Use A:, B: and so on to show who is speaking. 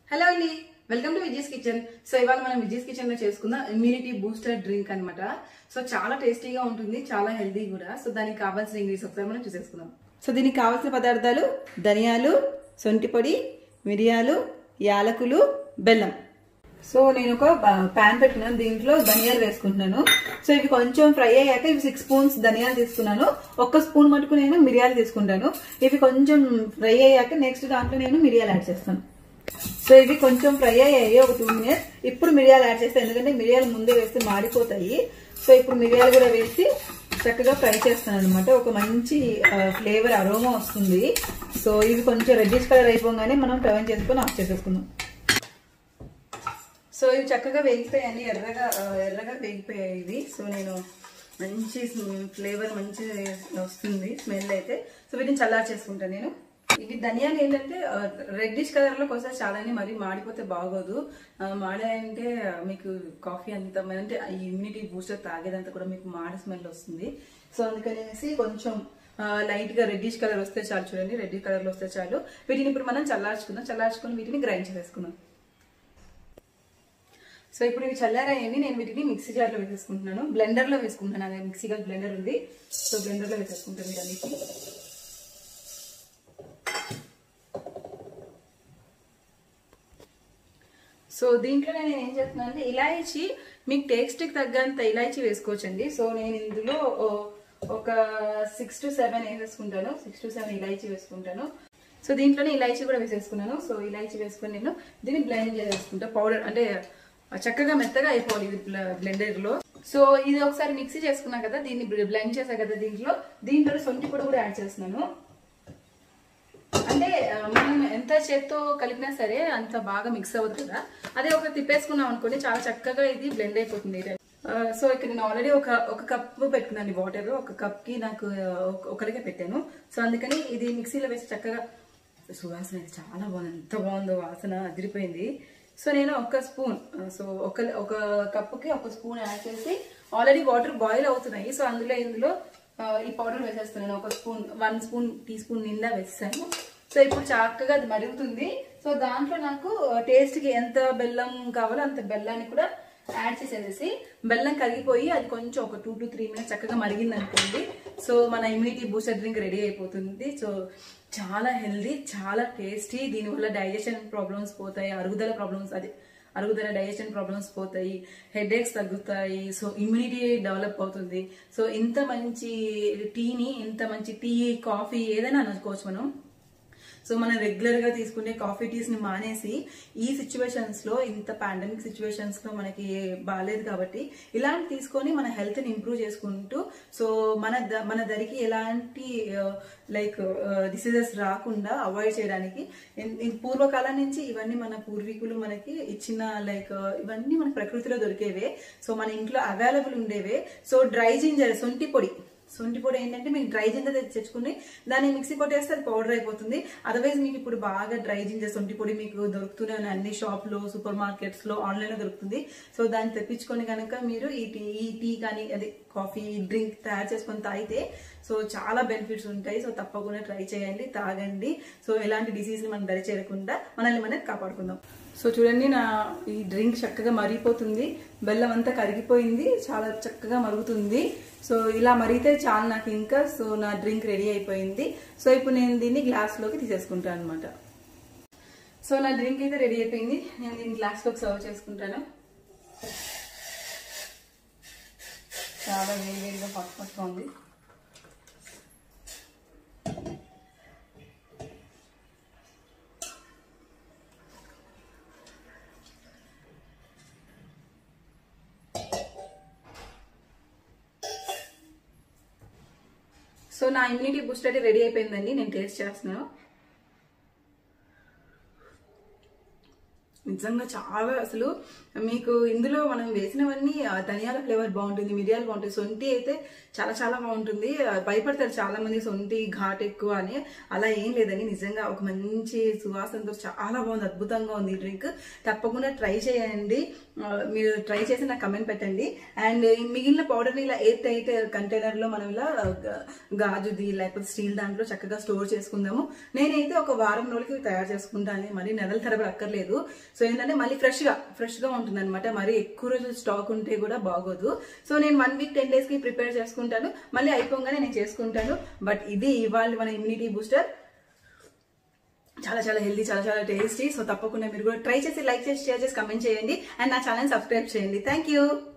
A: hello అండి welcome to Vijaya's kitchen so ఇవాళ మనం విజయస్ కిచెన్ లో చేసుకున్న ఇమ్యూనిటీ బూస్టర్ డ్రింక్ అన్నమాట సో చాలా టేస్టీగా ఉంటుంది చాలా హెల్దీ కూడా సో దానికి కావాల్సిన ఇంగ్రీడియంట్స్ ఒకసారి మనం చూసేసుకుందాం సో దీనికి కావాల్సిన పదార్థాలు ధనియాలు సొంటి పొడి మిరియాలు యాలకులు బెల్లం సో నేను ఒక ప్యాన్ పెట్టినాను దీంట్లో ధనియాలు వేసుకుంటున్నాను సో ఇవి కొంచెం ఫ్రై అయ్యాక ఇవి సిక్స్ స్పూన్స్ ధనియాలు తీసుకున్నాను ఒక్క స్పూన్ మటుకు నేను మిరియాలు తీసుకుంటాను ఇవి కొంచెం ఫ్రై అయ్యాక నెక్స్ట్ దాంట్లో నేను మిరియాలు యాడ్ చేస్తాను సో ఇవి కొంచెం ఫ్రై అయ్యాయి ఒక టూ మినిట్స్ ఇప్పుడు మిరియాలు యాడ్ చేస్తాను ఎందుకంటే మిరియాలు ముందే వేస్తే మాడిపోతాయి సో ఇప్పుడు మిరియాలు కూడా వేసి చక్కగా ఫ్రై చేస్తాను అనమాట ఒక మంచి ఫ్లేవర్ అరోమా వస్తుంది సో ఇవి కొంచెం రెడ్డిష్ కలర్ అయిపోగానే మనం టర్న్ చేసుకొని ఆఫ్ చేసేసుకుందాం సో ఇవి చక్కగా వేగిపోయాయి ఎర్రగా ఆ, ఎర్రగా వేగిపోయాయి ఇవి సో నేను మంచి ఫ్లేవర్ మంచి వస్తుంది స్మెల్ అయితే సో వీటిని చల్లారి చేసుకుంటాను నేను ఇవి ధనియాలు ఏంటంటే రెడ్డిష్ కలర్ లోకి వస్తే చాలా మరి మాడిపోతే బాగోదు ఆ, మాడాయంటే ఆ, మీకు కాఫీ అంత అంటే ఈ ఇమ్యూనిటీ బూస్టర్ తాగేదంతా కూడా మీకు మాడ స్మెల్ వస్తుంది సో అందుకనేసి కొంచెం లైట్ గా రెడ్డిష్ కలర్ వస్తే చాలు చూడండి రెడ్డిష్ కలర్ లో వస్తే చాలు వీటిని ఇప్పుడు మనం చల్లార్చుకుందాం చల్లార్చుకొని వీటిని గ్రైండ్ చేసేసుకుందాం సో ఇప్పుడు ఇవి చల్లారాయండి నేను వీటిని మిక్సీ జార్లో వేసేసుకుంటున్నాను బ్లెండర్ లో వేసుకుంటున్నాను అదే మిక్సీ గారు బ్లెండర్ ఉంది సో బ్లెండర్ లో వేసేసుకుంటాను వీటన్నిటి సో దీంట్లో నేను ఏం చేస్తున్నాను అంటే ఇలాయచి మీకు టేస్ట్కి తగ్గంత ఇలాయచి వేసుకోవచ్చండి సో నేను ఇందులో ఓ- ఒక సిక్స్ టు సెవెన్ వేసేసుకుంటాను సిక్స్ టు సెవెన్ ఇలాయచి వేసుకుంటాను సో దీంట్లోనే ఇలాయచి కూడా వేసేసుకున్నాను సో ఇలాయచి వేసుకొని నేను దీన్ని బ్లెండ్ చేసేసుకుంటా పౌడర్ అంటే చక్కగా మెత్తగా అయిపోవాలి ఇది బ్లెండర్ లో సో ఇది ఒకసారి మిక్సీ చేసుకున్నా కదా దీన్ని బ్లెండ్ చేసా కదా దీంట్లో దీంట్లో సొంటి పొడి కూడా యాడ్ చేస్తున్నాను అంటే ఆ, మనం ఎంత చేత్తో కలిపినా సరే అంత బాగా మిక్స్ అవ్వదు కదా అదే ఒక తిప్పేసుకున్నాం అనుకోండి చాలా చక్కగా ఇది బ్లెండ్ అయిపోతుంది ఆ, సో ఇక్కడ నేను ఆల్రెడీ ఒక ఒక కప్ పెట్టుకున్నాను వాటర్ ఒక కప్ కి నాకు ఆ, ఒక- ఒకరికే పెట్టాను సో అందుకని ఇది మిక్సీలో వేసి చక్కగా సువాసన అయితే చాలా బాగుంది ఎంత బాగుందో వాసన అదిరిపోయింది సో నేను ఒక స్పూన్ ఆ, సో ఒక ఒక కప్పుకి ఒక స్పూన్ యాడ్ చేసి ఆల్రెడీ వాటర్ బాయిల్ అవుతున్నాయి సో అందులో ఇందులో ఆ, ఈ పౌడర్ వేసేస్తున్నాను ఒక spoon one spoon teaspoon నిండా వేసాను సో ఇప్పుడు చక్కగా అది మరుగుతుంది సో దాంట్లో నాకు టేస్ట్ కి ఎంత బెల్లం కావాలో అంత బెల్లాన్ని కూడా యాడ్ చేసేసి బెల్లం కరిగిపోయి అది కొంచెం ఒక టూ టు త్రీ మినిట్స్ చక్కగా మరిగింది అనుకోండి సో మన ఇమ్యూనిటీ బూస్టర్ డ్రింక్ రెడీ అయిపోతుంది సో చాలా హెల్దీ చాలా టేస్టీ దీనివల్ల డైజెషన్ ప్రాబ్లమ్స్ పోతాయి అరుగుదల ప్రాబ్లమ్స్ అది అరుగుదల డైజెషన్ ప్రాబ్లమ్స్ పోతాయి హెడ్ ఏక్స్ తగ్గుతాయి సో ఇమ్యూనిటీ డెవలప్ అవుతుంది సో ఇంత మంచి టీని ఇంత మంచి టీ కాఫీ ఏదైనా అనుకోవచ్చు మనం సో మనం రెగ్యులర్ గా తీసుకునే కాఫీ టీస్ ని మానేసి ఈ సిచ్యువేషన్స్ లో ఇంత పాండమిక్ సిచ్యువేషన్స్ లో మనకి బాగాలేదు కాబట్టి ఇలాంటి తీసుకొని మన హెల్త్ ని ఇంప్రూవ్ చేసుకుంటూ సో మన ద- మన దరికి ఎలాంటి లైక్ డిసీజెస్ రాకుండా అవాయిడ్ చేయడానికి ఇన్- ఇన్ పూర్వకాలం నుంచి ఇవన్నీ మన పూర్వీకులు మనకి ఇచ్చిన లైక్ ఇవన్నీ మన ప్రకృతిలో దొరికేవే సో మన ఇంట్లో అవైలబుల్ ఉండేవే సో డ్రై జింజర్ సొంటి పొడి సొంటి పొడి ఏంటంటే మీకు డ్రై జింజర్ తెచ్చి తెచ్చుకుని దాన్ని మిక్సీ కొట్టేస్తే అది పౌడర్ అయిపోతుంది అదర్వైజ్ మీకు ఇప్పుడు బాగా డ్రై జింజర్ సొంటి పొడి మీకు దొరుకుతూనే ఉన్నాయి అన్ని షాప్ లో సూపర్ మార్కెట్స్ లో ఆన్లైన్ లో దొరుకుతుంది సో దాన్ని తెప్పించుకొని కనుక మీరు ఈ టీ ఈ టీ కానీ అది కాఫీ డ్రింక్ తయారు చేసుకొని తాగితే సో చాలా బెనిఫిట్స్ ఉంటాయి సో తప్పకుండా ట్రై చేయండి తాగండి సో ఎలాంటి డిసీజ్ మనం దరి చేరకుండా మనల్ని మనం కాపాడుకుందాం సో చూడండి నా ఈ డ్రింక్ చక్కగా మరిగిపోతుంది బెల్లం అంతా కరిగిపోయింది చాలా చక్కగా మరుగుతుంది సో ఇలా మరిగితే చాలు నాకు ఇంకా సో నా డ్రింక్ రెడీ అయిపోయింది సో ఇప్పుడు నేను దీన్ని గ్లాస్లోకి తీసేసుకుంటాను అనమాట సో నా డ్రింక్ అయితే రెడీ అయిపోయింది నేను దీన్ని గ్లాస్లోకి సర్వ్ చేసుకుంటాను చాలా వేడి వేడిగా హాట్ హాట్గా ఉంది సో నా ఇమ్యూనిటీ బూస్టర్ అయితే రెడీ అయిపోయిందండి నేను టేస్ట్ చేస్తున్నాను నిజంగా చాలా అసలు మీకు ఇందులో మనం వేసినవన్నీ ఆ, ధనియాల ఫ్లేవర్ బాగుంటుంది మిరియాలు బాగుంటుంది సొంటి అయితే చాలా చాలా బాగుంటుంది ఆ, భయపడతారు చాలా మంది సొంటి ఘాట్ ఎక్కువ అని అలా ఏం లేదని నిజంగా ఒక మంచి సువాసనతో చాలా బాగుంది అద్భుతంగా ఉంది ఈ డ్రింక్ తప్పకుండా ట్రై చేయండి ఆ, మీరు ట్రై చేసి నాకు కమెంట్ పెట్టండి అండ్ ఈ మిగిలిన పౌడర్ని ఇలా ఎయిట్ ఎయిట్ కంటైనర్ లో మనం ఇలా గా- గాజుది లేకపోతే స్టీల్ దాంట్లో చక్కగా స్టోర్ చేసుకుందాము నేనైతే ఒక వారం రోజులకి తయారు చేసుకుంటాను మరి నెలల తరబడి అక్కర్లేదు సో ఏంటంటే మళ్ళీ ఫ్రెష్ గా ఫ్రెష్ గా ఉంటుంది అనమాట మరి ఎక్కువ రోజులు స్టాక్ ఉంటే కూడా బాగోదు సో నేను వన్ వీక్ టెన్ డేస్ కి ప్రిపేర్ చేసుకుంటాను మళ్ళీ అయిపోగానే నేను చేసుకుంటాను బట్ ఇది ఇవాళ మన ఇమ్యూనిటీ బూస్టర్ చాలా చాలా హెల్దీ చాలా చాలా టేస్టీ సో తప్పకుండా మీరు కూడా ట్రై చేసి లైక్ చేసి షేర్ చేసి కమెంట్ చేయండి అండ్ నా ఛానల్ సబ్స్క్రైబ్ చేయండి థ్యాంక్ యూ